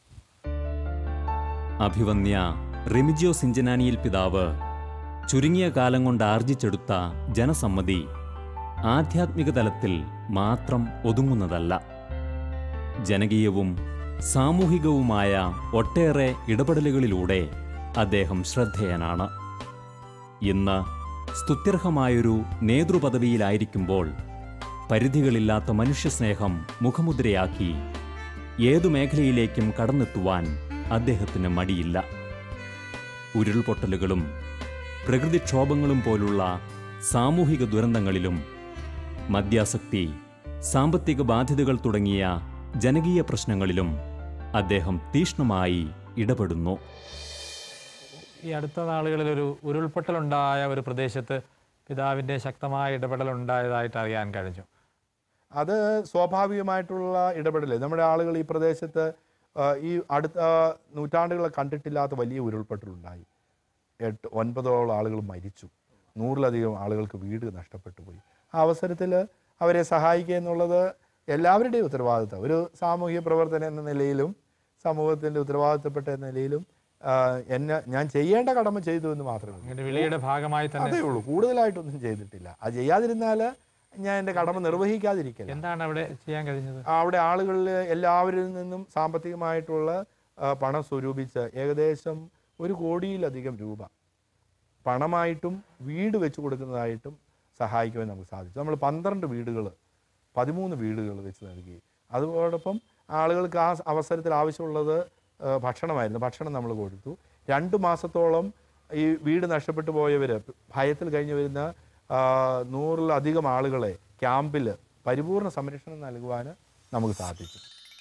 അഭിവന്യ റെമിജിയോ സിഞ്ചനാനിയിൽ പിതാവ് ചുരുങ്ങിയ കാലം കൊണ്ട് ആർജിച്ചെടുത്ത ജനസമ്മതി ആധ്യാത്മിക തലത്തിൽ മാത്രം ഒതുങ്ങുന്നതല്ല ജനകീയവും സാമൂഹികവുമായ ഒട്ടേറെ ഇടപെടലുകളിലൂടെ അദ്ദേഹം ശ്രദ്ധേയനാണ് ഇന്ന് സ്തുത്യർഹമായൊരു നേതൃപദവിയിലായിരിക്കുമ്പോൾ പരിധികളില്ലാത്ത മനുഷ്യസ്നേഹം മുഖമുദ്രയാക്കി ഏതു മേഖലയിലേക്കും കടന്നെത്തുവാൻ അദ്ദേഹത്തിന് മടിയില്ല ഉരുൾപൊട്ടലുകളും പ്രകൃതിക്ഷോഭങ്ങളും പോലുള്ള സാമൂഹിക ദുരന്തങ്ങളിലും മദ്യാസക്തി സാമ്പത്തിക ബാധ്യതകൾ തുടങ്ങിയ ജനകീയ പ്രശ്നങ്ങളിലും അദ്ദേഹം തീക്ഷ്ണമായി ഇടപെടുന്നു ഈ അടുത്ത നാളുകളിൽ ഒരു ഉരുൾപൊട്ടലുണ്ടായ ഒരു പ്രദേശത്ത് പിതാവിന്റെ ശക്തമായ ഇടപെടൽ ഉണ്ടായതായിട്ട് അറിയാൻ കഴിഞ്ഞു അത് സ്വാഭാവികമായിട്ടുള്ള ഇടപെടൽ നമ്മുടെ ആളുകൾ ഈ പ്രദേശത്ത് ആ, ഈ അടുത്ത നൂറ്റാണ്ടുകളെ കണ്ടിട്ടില്ലാത്ത വലിയ ഉരുൾപൊട്ടലുണ്ടായി എട്ട് ഒൻപതോളം ആളുകൾ മരിച്ചു നൂറിലധികം ആളുകൾക്ക് വീട് നഷ്ടപ്പെട്ടു പോയി ആ അവസരത്തിൽ അവരെ സഹായിക്കുക എന്നുള്ളത് എല്ലാവരുടെയും ഉത്തരവാദിത്തം ഒരു സാമൂഹ്യ പ്രവർത്തനം എന്ന നിലയിലും സമൂഹത്തിൻ്റെ ഉത്തരവാദിത്തപ്പെട്ട നിലയിലും ആ, എന്നെ ഞാൻ ചെയ്യേണ്ട കടമ ചെയ്തു എന്ന് മാത്രമേ ഉള്ളൂ അങ്ങനെ വിളിയുടെ ഭാഗമായി തന്നെ അതേ ഉള്ളൂ കൂടുതലായിട്ടൊന്നും ചെയ്തിട്ടില്ല അത് ചെയ്യാതിരുന്നാൽ ഞാൻ എൻ്റെ കടമ നിർവഹിക്കാതിരിക്കില്ല എന്താണ് അവിടെ ചെയ്യാൻ കഴിഞ്ഞത് അവിടെ ആളുകളിൽ എല്ലാവരിൽ നിന്നും സാമ്പത്തികമായിട്ടുള്ള ആ, പണം സ്വരൂപിച്ച് ഏകദേശം ഒരു കോടിയിലധികം രൂപ പണമായിട്ടും വീട് വെച്ച് കൊടുക്കുന്നതായിട്ടും സഹായിക്കുവാൻ നമുക്ക് സാധിച്ചു നമ്മൾ പന്ത്രണ്ട് വീടുകൾ പതിമൂന്ന് വീടുകൾ വെച്ച് നൽകി അതോടൊപ്പം ആളുകൾക്ക് ആ അവസരത്തിൽ ആവശ്യമുള്ളത് ആ, ഭക്ഷണമായിരുന്നു ഭക്ഷണം നമ്മൾ കൊടുത്തു രണ്ട് മാസത്തോളം ഈ വീട് നഷ്ടപ്പെട്ടു പോയവർ ഭയത്തിൽ കഴിഞ്ഞു വരുന്ന ആ, നൂറിലധികം ആളുകളെ ക്യാമ്പിൽ പരിപൂർണ സംരക്ഷണം നൽകുവാൻ നമുക്ക് സാധിച്ചു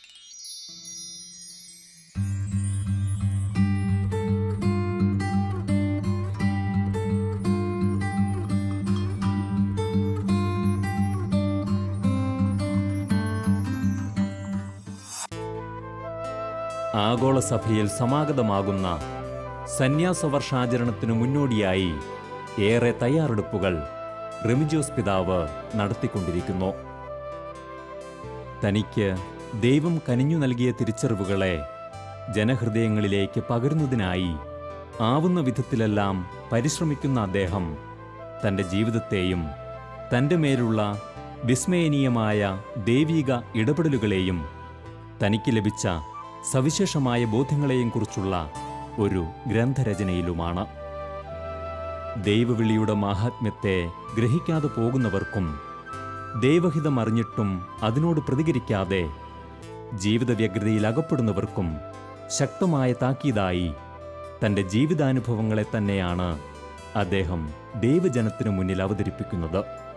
ആഗോള സഭയിൽ സമാഗതമാകുന്ന സന്യാസ വർഷാചരണത്തിനു മുന്നോടിയായി ഏറെ തയ്യാറെടുപ്പുകൾ റെമിജോസ് പിതാവ് നടത്തിക്കൊണ്ടിരിക്കുന്നു തനിക്ക് ദൈവം കനിഞ്ഞു നൽകിയ തിരിച്ചറിവുകളെ ജനഹൃദയങ്ങളിലേക്ക് പകരുന്നതിനായി ആവുന്ന വിധത്തിലെല്ലാം പരിശ്രമിക്കുന്ന അദ്ദേഹം തൻ്റെ ജീവിതത്തെയും തൻ്റെ മേലുള്ള വിസ്മയനീയമായ ദൈവീക ഇടപെടലുകളെയും തനിക്ക് ലഭിച്ച സവിശേഷമായ ബോധ്യങ്ങളെയും കുറിച്ചുള്ള ഒരു ഗ്രന്ഥരചനയിലുമാണ് ദൈവവിളിയുടെ മാഹാത്മ്യത്തെ ഗ്രഹിക്കാതെ പോകുന്നവർക്കും ദൈവഹിതം അറിഞ്ഞിട്ടും അതിനോട് പ്രതികരിക്കാതെ ജീവിത വ്യഗ്രതയിൽ അകപ്പെടുന്നവർക്കും ശക്തമായ താക്കീതായി തൻ്റെ ജീവിതാനുഭവങ്ങളെ തന്നെയാണ് അദ്ദേഹം ദൈവജനത്തിനു മുന്നിൽ അവതരിപ്പിക്കുന്നത്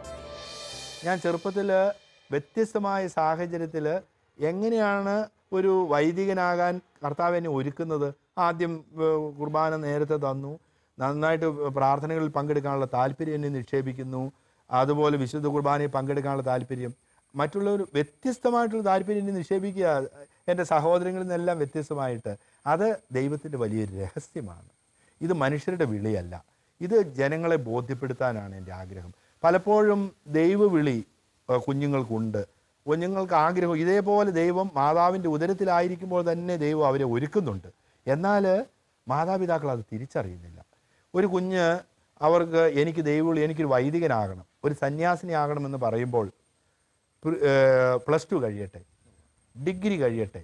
ഞാൻ ചെറുപ്പത്തിൽ വ്യത്യസ്തമായ സാഹചര്യത്തിൽ എങ്ങനെയാണ് ഒരു വൈദികനാകാൻ കർത്താവ് എന്നെ ഒരുക്കുന്നത് ആദ്യം ഏർ, കുർബാന നേരത്തെ തന്നു നന്നായിട്ട് പ്രാർത്ഥനകളിൽ പങ്കെടുക്കാനുള്ള താല്പര്യം എന്നെ നിക്ഷേപിക്കുന്നു അതുപോലെ വിശുദ്ധ കുർബാനയിൽ പങ്കെടുക്കാനുള്ള താല്പര്യം മറ്റുള്ളവർ വ്യത്യസ്തമായിട്ടുള്ള താല്പര്യം എന്നെ നിക്ഷേപിക്കുക എൻ്റെ സഹോദരങ്ങളിൽ നിന്നെല്ലാം വ്യത്യസ്തമായിട്ട് അത് ദൈവത്തിൻ്റെ വലിയൊരു രഹസ്യമാണ് ഇത് മനുഷ്യരുടെ വിളിയല്ല ഇത് ജനങ്ങളെ ബോധ്യപ്പെടുത്താനാണ് എൻ്റെ ആഗ്രഹം പലപ്പോഴും ദൈവവിളി ഏഹ്, കുഞ്ഞുങ്ങൾക്കുണ്ട് കുഞ്ഞുങ്ങൾക്ക് ആഗ്രഹം ഇതേപോലെ ദൈവം മാതാവിൻ്റെ ഉദരത്തിലായിരിക്കുമ്പോൾ തന്നെ ദൈവം അവരെ ഒരുക്കുന്നുണ്ട് എന്നാൽ മാതാപിതാക്കൾ അത് തിരിച്ചറിയുന്നില്ല ഒരു കുഞ്ഞ് അവർക്ക് എനിക്ക് ദൈവവിളി എനിക്കൊരു വൈദികനാകണം ഒരു സന്യാസിനി ആകണമെന്ന് പറയുമ്പോൾ പ്ലസ് ടു കഴിയട്ടെ ഡിഗ്രി കഴിയട്ടെ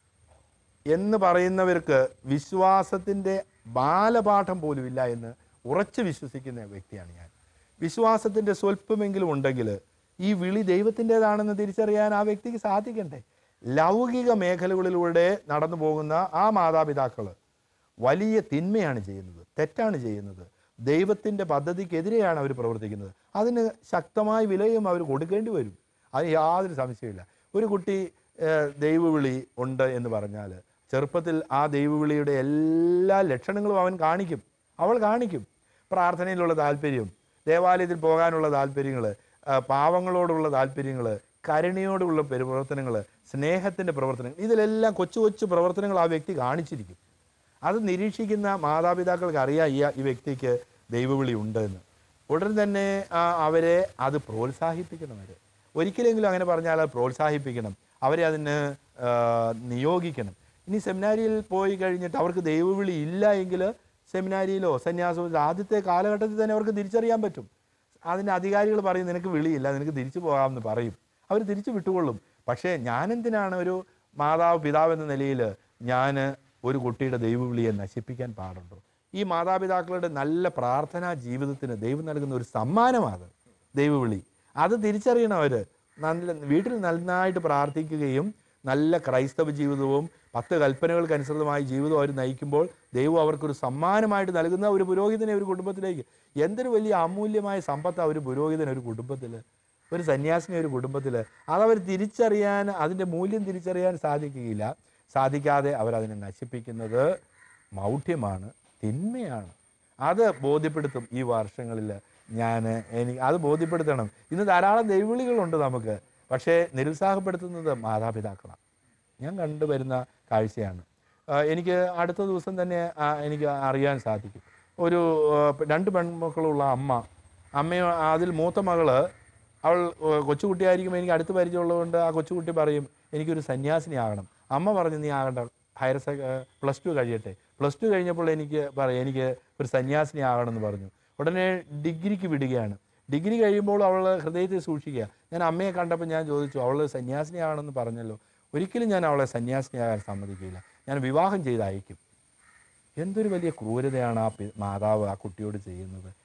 എന്ന് പറയുന്നവർക്ക് വിശ്വാസത്തിൻ്റെ ബാലപാഠം പോലും ഇല്ല എന്ന് ഉറച്ചു വിശ്വസിക്കുന്ന വ്യക്തിയാണ് ഞാൻ വിശ്വാസത്തിൻ്റെ സ്വല്പമെങ്കിലും ഉണ്ടെങ്കിൽ ഈ വിളി ദൈവത്തിൻ്റെതാണെന്ന് തിരിച്ചറിയാൻ ആ വ്യക്തിക്ക് സാധിക്കണ്ടേ ലൗകിക മേഖലകളിലൂടെ നടന്നു പോകുന്ന ആ മാതാപിതാക്കൾ വലിയ തിന്മയാണ് ചെയ്യുന്നത് തെറ്റാണ് ചെയ്യുന്നത് ദൈവത്തിൻ്റെ പദ്ധതിക്കെതിരെയാണ് അവർ പ്രവർത്തിക്കുന്നത് അതിന് ശക്തമായ വിലയും അവർ കൊടുക്കേണ്ടി വരും അതിന് യാതൊരു സംശയമില്ല ഒരു കുട്ടി ഏഹ്, ദൈവവിളി ഉണ്ട് എന്ന് പറഞ്ഞാൽ ചെറുപ്പത്തിൽ ആ ദൈവവിളിയുടെ എല്ലാ ലക്ഷണങ്ങളും അവൻ കാണിക്കും അവൾ കാണിക്കും പ്രാർത്ഥനയിലുള്ള താല്പര്യം ദേവാലയത്തിൽ പോകാനുള്ള താല്പര്യങ്ങൾ പാവങ്ങളോടുള്ള താല്പര്യങ്ങൾ കരുണയോടുള്ള പ്രവർത്തനങ്ങൾ സ്നേഹത്തിൻ്റെ പ്രവർത്തനങ്ങൾ ഇതിലെല്ലാം കൊച്ചു കൊച്ചു പ്രവർത്തനങ്ങൾ ആ വ്യക്തി കാണിച്ചിരിക്കും അത് നിരീക്ഷിക്കുന്ന മാതാപിതാക്കൾക്ക് അറിയാം ഈ ഈ വ്യക്തിക്ക് ദൈവവിളി ഉണ്ട് എന്ന് ഉടൻ തന്നെ ആ, അവരെ അത് പ്രോത്സാഹിപ്പിക്കണം അവരെ ഒരിക്കലെങ്കിലും അങ്ങനെ പറഞ്ഞാൽ അത് പ്രോത്സാഹിപ്പിക്കണം അവരെ അതിന് ആ, നിയോഗിക്കണം ഇനി സെമിനാരിയിൽ പോയി കഴിഞ്ഞിട്ട് അവർക്ക് ദൈവവിളി ഇല്ല എങ്കിൽ സെമിനാരിയിലോ സന്യാസത്തിലോ ആദ്യത്തെ കാലഘട്ടത്തിൽ തന്നെ അവർക്ക് തിരിച്ചറിയാൻ പറ്റും അതിൻ്റെ അധികാരികൾ പറയും നിനക്ക് വിളിയില്ല നിനക്ക് തിരിച്ചു പോകാമെന്ന് പറയും അവർ തിരിച്ചു വിട്ടുകൊള്ളും പക്ഷേ ഞാനെന്തിനാണ് ഒരു മാതാവ് പിതാവ് എന്ന നിലയിൽ ഞാൻ ഒരു കുട്ടിയുടെ ദൈവവിളിയെ നശിപ്പിക്കാൻ പാടുണ്ടോ ഈ മാതാപിതാക്കളുടെ നല്ല പ്രാർത്ഥനാ ജീവിതത്തിന് ദൈവം നൽകുന്ന ഒരു സമ്മാനമാണ് ദൈവവിളി അത് തിരിച്ചറിയണം അവർ നല്ല വീട്ടിൽ നന്നായിട്ട് പ്രാർത്ഥിക്കുകയും നല്ല ക്രൈസ്തവ ജീവിതവും പത്ത് കൽപ്പനകൾക്ക് അനുസൃതമായ ജീവിതം അവർ നയിക്കുമ്പോൾ ദൈവം അവർക്കൊരു സമ്മാനമായിട്ട് നൽകുന്ന ഒരു പുരോഹിതനെ ഒരു കുടുംബത്തിലേക്ക് എന്തൊരു വലിയ അമൂല്യമായ സമ്പത്താണ് ഒരു പുരോഹിതൻ ഒരു കുടുംബത്തിൽ ഒരു സന്യാസിനി ഒരു കുടുംബത്തിൽ അതവർ തിരിച്ചറിയാൻ അതിൻ്റെ മൂല്യം തിരിച്ചറിയാൻ സാധിക്കുകയില്ല സാധിക്കാതെ അവരതിനെ നശിപ്പിക്കുന്നത് മൗഢ്യമാണ് തിന്മയാണ് അത് ബോധ്യപ്പെടുത്തും ഈ വർഷങ്ങളിൽ ഞാൻ എനിക്ക് അത് ബോധ്യപ്പെടുത്തണം ഇന്ന് ധാരാളം ദൈവവിളികളുണ്ട് നമുക്ക് പക്ഷേ നിരുത്സാഹപ്പെടുത്തുന്നത് മാതാപിതാക്കളാണ് ഞാൻ കണ്ടുവരുന്ന കാഴ്ചയാണ് ആ, എനിക്ക് അടുത്ത ദിവസം തന്നെ ആ, എനിക്ക് അറിയാൻ സാധിക്കും ഒരു ആ, രണ്ട് പെൺമക്കളുള്ള അമ്മ അമ്മയോ അതിൽ മൂത്ത മകള് അവൾ ആ, കൊച്ചുകുട്ടിയായിരിക്കുമ്പോൾ എനിക്ക് അടുത്ത് പരിചയമുള്ളതുകൊണ്ട് ആ കൊച്ചുകുട്ടി പറയും എനിക്കൊരു സന്യാസിനി ആകണം അമ്മ പറഞ്ഞു നീ ആകണ്ട ഹയർ സെ പ്ലസ് ടു കഴിയട്ടെ പ്ലസ് ടു കഴിഞ്ഞപ്പോൾ എനിക്ക് പറയും എനിക്ക് ഒരു സന്യാസിനി ആകണമെന്ന് പറഞ്ഞു ഉടനെ ഡിഗ്രിക്ക് വിടുകയാണ് ഡിഗ്രി കഴിയുമ്പോൾ അവൾ ഹൃദയത്തിൽ സൂക്ഷിക്കുക ഞാൻ അമ്മയെ കണ്ടപ്പോൾ ഞാൻ ചോദിച്ചു അവൾ സന്യാസിനി ആകണമെന്ന് പറഞ്ഞല്ലോ ഒരിക്കലും ഞാൻ അവളെ സന്യാസിനിയാകാൻ സമ്മതിക്കില്ല ഞാൻ വിവാഹം ചെയ്ത് അയക്കും എന്തൊരു വലിയ ക്രൂരതയാണ് ആ പി- മാതാവ് ആ കുട്ടിയോട് ചെയ്യുന്നത്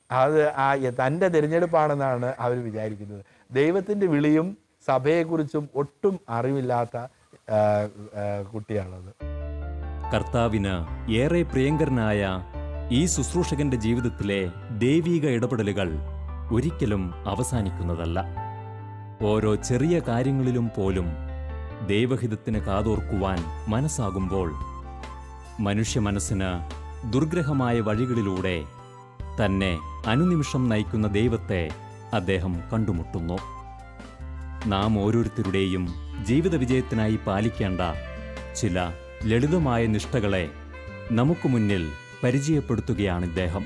അത് ആ തൻ്റെ തിരഞ്ഞെടുപ്പാണെന്നാണ് അവർ വിചാരിക്കുന്നത് ദൈവത്തിൻ്റെ വിളിയും സഭയെക്കുറിച്ചും ഒട്ടും അറിവില്ലാത്ത ആ, ആ, കുട്ടിയാണത് കർത്താവിന് ഏറെ പ്രിയങ്കരനായ ഈ ശുശ്രൂഷകന്റെ ജീവിതത്തിലെ ദൈവീക ഇടപെടലുകൾ ഒരിക്കലും അവസാനിക്കുന്നതല്ല ഓരോ ചെറിയ കാര്യങ്ങളിലും പോലും ദൈവഹിതത്തിന് കാതോർക്കുവാൻ മനസ്സാകുമ്പോൾ മനുഷ്യ മനസ്സിന് ദുർഗ്രഹമായ വഴികളിലൂടെ തന്നെ അനുനിമിഷം നയിക്കുന്ന ദൈവത്തെ അദ്ദേഹം കണ്ടുമുട്ടുന്നു നാം ഓരോരുത്തരുടെയും ജീവിത വിജയത്തിനായി പാലിക്കേണ്ട ചില ലളിതമായ നിഷ്ഠകളെ നമുക്ക് മുന്നിൽ പരിചയപ്പെടുത്തുകയാണ് ഇദ്ദേഹം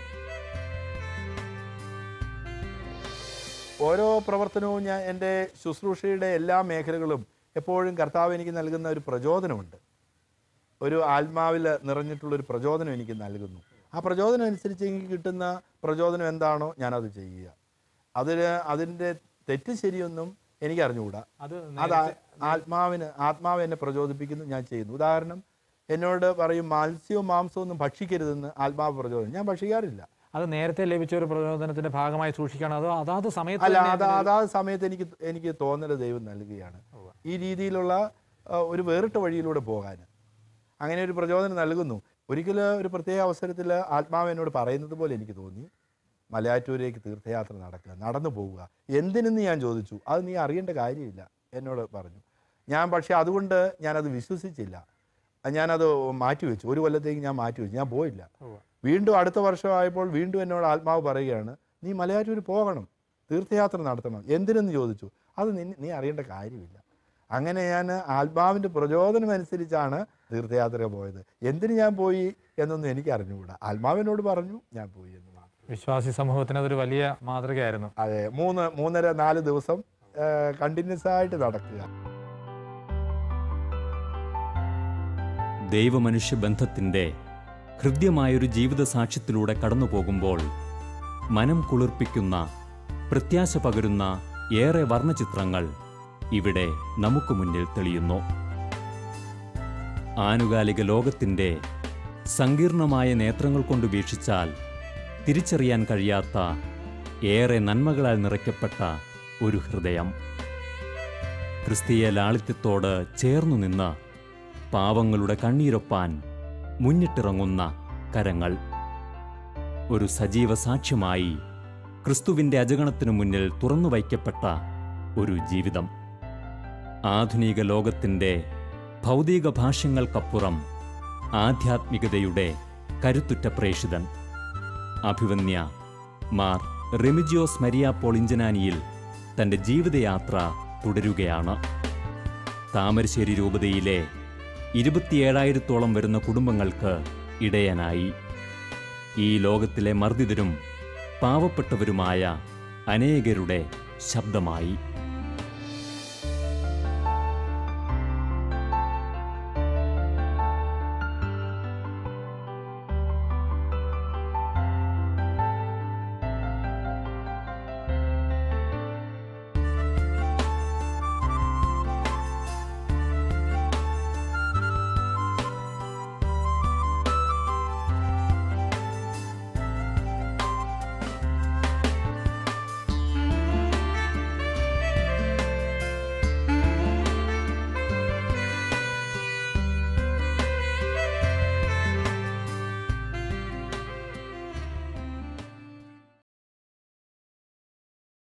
ഓരോ പ്രവർത്തനവും ഞാൻ എൻ്റെ ശുശ്രൂഷയുടെ എല്ലാ മേഖലകളും എപ്പോഴും കർത്താവ് എനിക്ക് നൽകുന്ന ഒരു പ്രചോദനമുണ്ട് ഒരു ആത്മാവിൽ നിറഞ്ഞിട്ടുള്ളൊരു പ്രചോദനം എനിക്ക് നൽകുന്നു ആ പ്രചോദനം അനുസരിച്ച് എനിക്ക് കിട്ടുന്ന പ്രചോദനം എന്താണോ ഞാനത് ചെയ്യുക അതിന് അതിൻ്റെ തെറ്റ് ശരിയൊന്നും എനിക്ക് അറിഞ്ഞുകൂടാ അത് അത് ആ- ആത്മാവിന് ആത്മാവ് എന്നെ പ്രചോദിപ്പിക്കുന്നു ഞാൻ ചെയ്യുന്നു ഉദാഹരണം എന്നോട് പറയും മത്സ്യവും മാംസവും ഒന്നും ഭക്ഷിക്കരുതെന്ന് ആത്മാവ് പ്രചോദനം ഞാൻ ഭക്ഷിക്കാറില്ല അത് നേരത്തെ ലഭിച്ച ഒരു പ്രചോദനത്തിന്റെ ഭാഗമായി സൂക്ഷിക്കണം അതോ അതാത് സമയത്ത് അല്ല തന്നെ അത് അതാത് സമയത്ത് എനിക്ക് എനിക്ക് തോന്നൽ ദൈവം നൽകുകയാണ് ഈ രീതിയിലുള്ള ആ, ഒരു വേറിട്ട വഴിയിലൂടെ പോകാൻ അങ്ങനെ ഒരു പ്രചോദനം നൽകുന്നു ഒരിക്കൽ ഒരു പ്രത്യേക അവസരത്തിൽ ആത്മാവ് എന്നോട് പറയുന്നത് പോലെ എനിക്ക് തോന്നി മലയാറ്റൂരേക്ക് തീർത്ഥയാത്ര നടക്കുക നടന്നു പോവുക എന്തിനെന്ന് ഞാൻ ചോദിച്ചു അത് നീ അറിയേണ്ട കാര്യമില്ല എന്നോട് പറഞ്ഞു ഞാൻ പക്ഷേ അതുകൊണ്ട് ഞാനത് വിശ്വസിച്ചില്ല ഞാനത് മാറ്റിവെച്ചു ഒരു കൊല്ലത്തേക്ക് ഞാൻ മാറ്റിവെച്ചു ഞാൻ പോയില്ല വീണ്ടും അടുത്ത വർഷമായപ്പോൾ വീണ്ടും എന്നോട് ആത്മാവ് പറയുകയാണ് നീ മലയാറ്റൂർ പോകണം തീർത്ഥയാത്ര നടത്തണം എന്തിനെന്ന് ചോദിച്ചു അത് നീ നീ അറിയേണ്ട കാര്യമില്ല അങ്ങനെ ഞാൻ ആത്മാവിൻ്റെ പ്രചോദനം അനുസരിച്ചാണ് തീർത്ഥയാത്ര പോയത് എന്തിന് ഞാൻ പോയി എന്നൊന്നും എനിക്ക് അറിഞ്ഞുകൂടാ ആത്മാവിനോട് പറഞ്ഞു ഞാൻ പോയി എന്ന് മാത്രം വിശ്വാസി സമൂഹത്തിന് അതൊരു വലിയ മാതൃകയായിരുന്നു അതെ മൂന്ന് മൂന്നര നാല് ദിവസം കണ്ടിന്യൂസ് ആയിട്ട് നടക്കുക ദൈവമനുഷ്യ ബന്ധത്തിൻ്റെ ഹൃദ്യമായൊരു ജീവിത സാക്ഷ്യത്തിലൂടെ കടന്നു പോകുമ്പോൾ മനം കുളിർപ്പിക്കുന്ന പ്രത്യാശ പകരുന്ന ഏറെ വർണ്ണചിത്രങ്ങൾ ഇവിടെ നമുക്ക് മുന്നിൽ തെളിയുന്നു ആനുകാലിക ലോകത്തിൻ്റെ സങ്കീർണമായ നേത്രങ്ങൾ കൊണ്ട് വീക്ഷിച്ചാൽ തിരിച്ചറിയാൻ കഴിയാത്ത ഏറെ നന്മകളാൽ നിറയ്ക്കപ്പെട്ട ഒരു ഹൃദയം ക്രിസ്തീയ ലാളിത്യത്തോട് ചേർന്നു നിന്ന് പാവങ്ങളുടെ കണ്ണീരൊപ്പാൻ മുന്നിട്ടിറങ്ങുന്ന കരങ്ങൾ ഒരു സജീവ സാക്ഷ്യമായി ക്രിസ്തുവിൻ്റെ അജഗണത്തിനു മുന്നിൽ തുറന്നു വയ്ക്കപ്പെട്ട ഒരു ജീവിതം ആധുനിക ലോകത്തിൻ്റെ ഭൗതിക ഭാഷ്യങ്ങൾക്കപ്പുറം ആധ്യാത്മികതയുടെ കരുത്തുറ്റ പ്രേഷിതൻ അഭിവന്യ മാർ റെമിജിയോസ് മരിയ പോളിഞ്ചനാനിയിൽ തൻ്റെ ജീവിതയാത്ര തുടരുകയാണ് താമരശ്ശേരി രൂപതയിലെ ഇരുപത്തിയേഴായിരത്തോളം വരുന്ന കുടുംബങ്ങൾക്ക് ഇടയനായി ഈ ലോകത്തിലെ മർദ്ദിതരും പാവപ്പെട്ടവരുമായ അനേകരുടെ ശബ്ദമായി